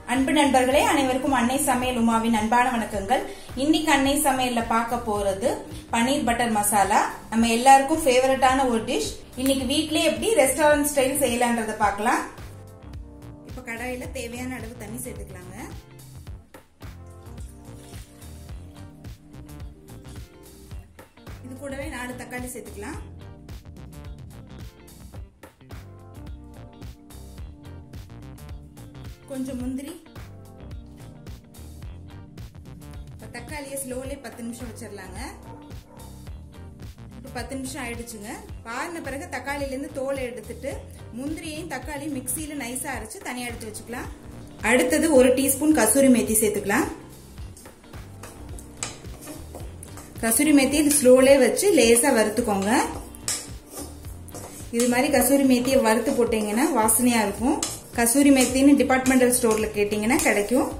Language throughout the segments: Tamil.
அன்பு நண்பர்களே அனைவருக்கும் அன்னை சமையல் உமாவின் அன்பான வணக்கங்கள் இன்னைக்கு அன்னை சமையல்ல பார்க்க போறது பன்னீர் பட்டர் மசாலா நம்ம எல்லாருக்கும் ஃபேவரட்டான ஒரு டிஷ் இன்னைக்கு வீட்லயே எப்படி ரெஸ்டாரண்ட் ஸ்டைல் செய்யலான்றத பார்க்கலாம் இப்ப கடாயில தேவையான அளவு தண்ணி சேர்த்துக்கலாங்க இது கூடவே நாலு தக்காளி சேர்த்துக்கலாம் கொஞ்சம் முந்திரி தக்காளியை ஸ்லோலே பத்து நிமிஷம் வச்சிடலாங்க இப்போ பத்து நிமிஷம் ஆயிடுச்சுங்க பாருன பிறகு தக்காளியிலேருந்து தோலை எடுத்துட்டு முந்திரியையும் தக்காளியும் மிக்சியில் நைஸாக அரைச்சு தனியாக எடுத்து வச்சுக்கலாம் அடுத்தது ஒரு டீஸ்பூன் கசூரி மேத்தி சேர்த்துக்கலாம் கசூரி மேத்தி ஸ்லோலே வச்சு லேசாக வறுத்துக்கோங்க இது மாதிரி கசூரி மேத்தியை வறுத்து போட்டீங்கன்னா வாசனையாக இருக்கும் கசூரி மேத்தின்னு டிபார்ட்மெண்டல் ஸ்டோர்ல கேட்டீங்கன்னா கிடைக்கும்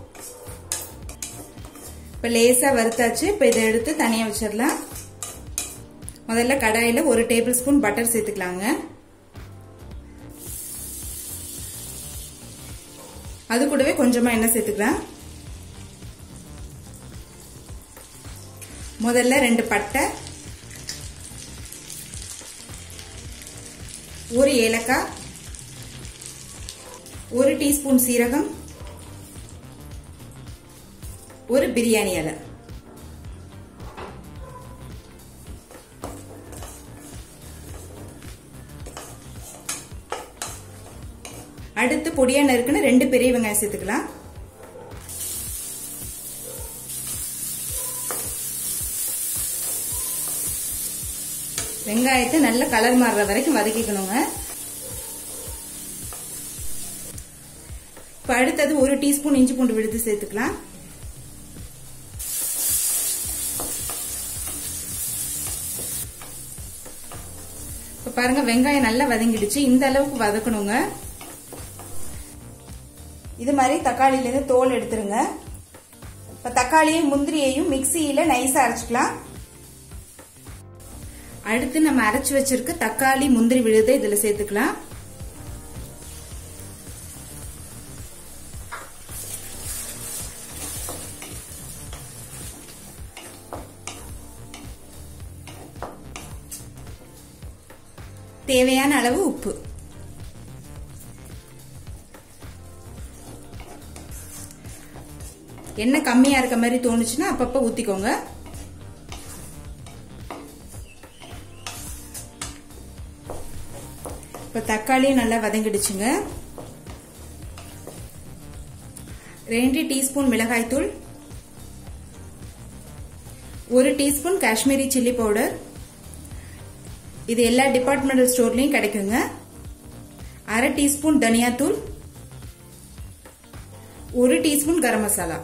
இப்போ லேசாக வறுத்தாச்சு இப்போ இதை எடுத்து தனியாக வச்சிடலாம் முதல்ல கடாயில் ஒரு டேபிள் ஸ்பூன் பட்டர் சேர்த்துக்கலாங்க அது கூடவே கொஞ்சமாக எண்ணெய் சேர்த்துக்கலாம் முதல்ல ரெண்டு பட்டை ஒரு ஏலக்காய் ஒரு டீஸ்பூன் சீரகம் ஒரு பிரியாணி இலை அடுத்து பொடியா நறுக்குன்னு ரெண்டு பெரிய வெங்காயம் சேர்த்துக்கலாம் வெங்காயத்தை நல்ல கலர் மாறுற வரைக்கும் வதக்கிக்கணுங்க இப்போ அடுத்தது ஒரு டீஸ்பூன் இஞ்சி பூண்டு விழுது சேர்த்துக்கலாம் இப்போ பாருங்க வெங்காயம் நல்லா வதங்கிடுச்சு இந்த அளவுக்கு வதக்கணுங்க இது மாதிரி தக்காளியிலேருந்து தோல் எடுத்துருங்க இப்போ தக்காளியும் முந்திரியையும் மிக்சியில் நைஸாக அரைச்சிக்கலாம் அடுத்து நம்ம அரைச்சு வச்சிருக்க தக்காளி முந்திரி விழுதை இதில் சேர்த்துக்கலாம் தேவையான அளவு உப்பு எண்ணெய் கம்மியா இருக்க மாதிரி தோணுச்சுன்னா அப்பப்ப ஊத்திக்கோங்க இப்ப தக்காளியும் நல்லா வதங்கிடுச்சுங்க ரெண்டு டீஸ்பூன் மிளகாய் தூள் ஒரு டீஸ்பூன் காஷ்மீரி சில்லி பவுடர் இது எல்லா டிபார்ட்மெண்டல் ஸ்டோர்லயும் கிடைக்குங்க அரை டீஸ்பூன் தனியாத்தூள் ஒரு டீஸ்பூன் கரம் மசாலா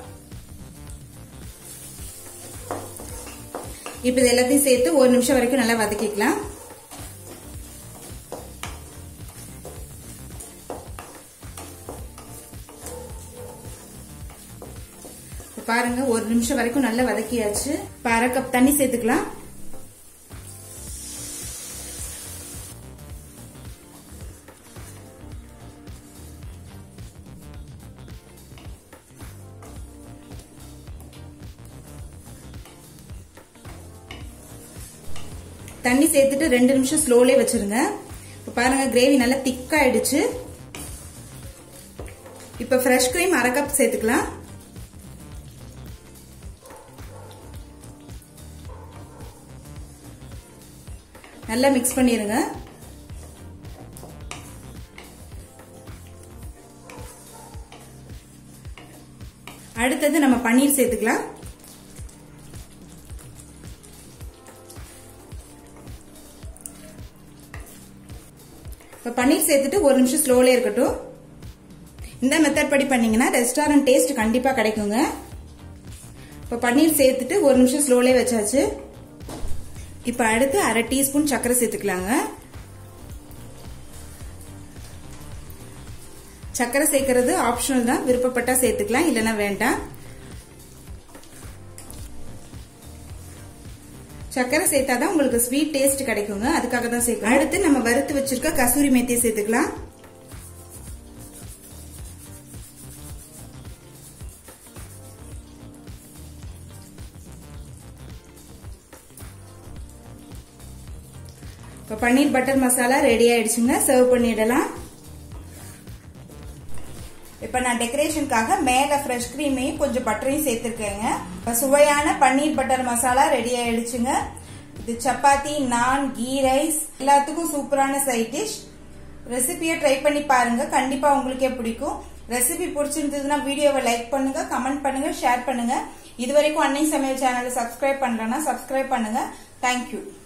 இப்ப இது எல்லாத்தையும் சேர்த்து ஒரு நிமிஷம் வரைக்கும் நல்லா வதக்கிக்கலாம் பாருங்க ஒரு நிமிஷம் வரைக்கும் நல்லா வதக்கியாச்சு இப்ப அரை கப் தண்ணி சேர்த்துக்கலாம் தண்ணி சேர்த்துட்டு ரெண்டு நிமிஷம் ஸ்லோலே வச்சிருங்க இப்ப பாருங்க கிரேவி நல்லா திக்காயிடுச்சு இப்ப ஃப்ரெஷ் கிரீம் அரை கப் சேர்த்துக்கலாம் நல்லா மிக்ஸ் பண்ணிருங்க அடுத்தது நம்ம பன்னீர் சேர்த்துக்கலாம் இப்போ பன்னீர் சேர்த்துட்டு ஒரு நிமிஷம் ஸ்லோலே இருக்கட்டும் இந்த மெத்தட் படி பண்ணீங்கன்னா ரெஸ்டாரண்ட் டேஸ்ட் கண்டிப்பா கிடைக்குங்க இப்போ பன்னீர் சேர்த்துட்டு ஒரு நிமிஷம் ஸ்லோலே வச்சாச்சு இப்போ அடுத்து அரை டீஸ்பூன் சர்க்கரை சேர்த்துக்கலாங்க சர்க்கரை சேர்க்கறது ஆப்ஷனல் தான் விருப்பப்பட்டா சேர்த்துக்கலாம் இல்லைன்னா வேண்டாம் சர்க்கரை சேர்த்தாதான் உங்களுக்கு ஸ்வீட் டேஸ்ட் கிடைக்குங்க அதுக்காக தான் சேர்க்கணும் அடுத்து நம்ம வறுத்து வச்சிருக்க கசூரி மேத்தியை சேர்த்துக்கலாம் இப்போ பன்னீர் பட்டர் மசாலா ரெடி ஆயிடுச்சுங்க சர்வ் பண்ணிடலாம் இப்ப நான் டெக்கரேஷனுக்காக மேல ஃப்ரெஷ் கிரீமையும் கொஞ்சம் பட்டரையும் சேர்த்திருக்கேங்க இப்ப சுவையான பன்னீர் பட்டர் மசாலா ரெடி ஆயிடுச்சுங்க இது சப்பாத்தி நான் கீ ரைஸ் எல்லாத்துக்கும் சூப்பரான சைட் டிஷ் ரெசிபியை ட்ரை பண்ணி பாருங்க கண்டிப்பா உங்களுக்கே பிடிக்கும் ரெசிபி பிடிச்சிருந்ததுன்னா வீடியோவை லைக் பண்ணுங்க கமெண்ட் பண்ணுங்க ஷேர் பண்ணுங்க இது வரைக்கும் அன்னை சமையல் சேனலை சப்ஸ்கிரைப் பண்ணலன்னா சப்ஸ்கிரைப் பண்ணுங்க தேங்க்யூ